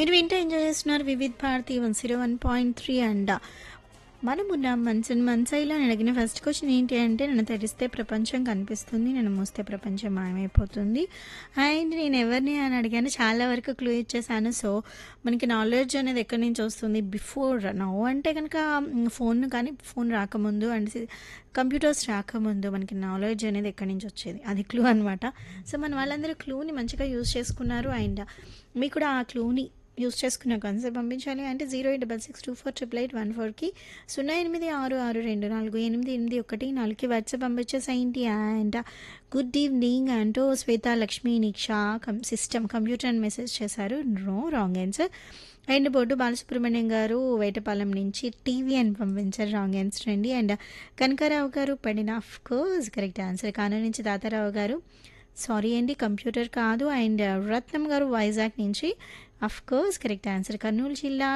మీరు వింటే ఎంజాయ్ చేస్తున్నారు Vividh Bharati one zero one point three and మనం ఉన్న మంచి మంచైలో నేను అడిగిన ఫస్ట్ క్వశ్చన్ ఏంటి అంటే నన్ను తెరిస్తే ప్రపంచం కనిపిస్తుంది నన్ను మూస్తే ప్రపంచం మాయమైపోతుంది అండ్ నేను ఎవరిని అని అడిగాను చాలా వరకు క్లూ ఇచ్చేసాను సో మనకి నాలెడ్జ్ అనేది ఎక్కడి నుంచి వస్తుంది బిఫోర్ నౌ అంటే కనుక ఫోన్ కానీ ఫోన్ రాకముందు అండ్ కంప్యూటర్స్ రాకముందు మనకి నాలెడ్జ్ అనేది ఎక్కడి నుంచి వచ్చేది అది క్లూ అనమాట సో మన వాళ్ళందరూ క్లూని మంచిగా యూజ్ చేసుకున్నారు అండ్ మీకు కూడా ఆ క్లూని యూస్ చేసుకున్న కన్సెప్ట్ పంపించాలి అంటే zero eight double six two four triple eight one ఫోర్కి సున్నా ఎనిమిది ఆరు ఆరు రెండు నాలుగు ఎనిమిది ఎనిమిది ఒకటి నాలుగుకి వాట్సాప్ పంపించేసేయండి అండ్ గుడ్ ఈవినింగ్ అంటూ Shweta Lakshmi Niksha come system computer అని మెసేజ్ చేశారు no wrong answer and Boddu Balasubrahmanyam garu Vetapalem నుంచి టీవీ అని పంపించారు రాంగ్ ఆన్సర్ అండి అండ్ కనకారావు గారు పడిన ఆఫ్ కోర్స్ కరెక్ట్ ఆన్సర్ కాను నుంచి తాతారావు గారు సారీ అండి కంప్యూటర్ కాదు అండ్ రత్నం గారు వైజాగ్ నుంచి of course correct answer Kurnool జిల్లా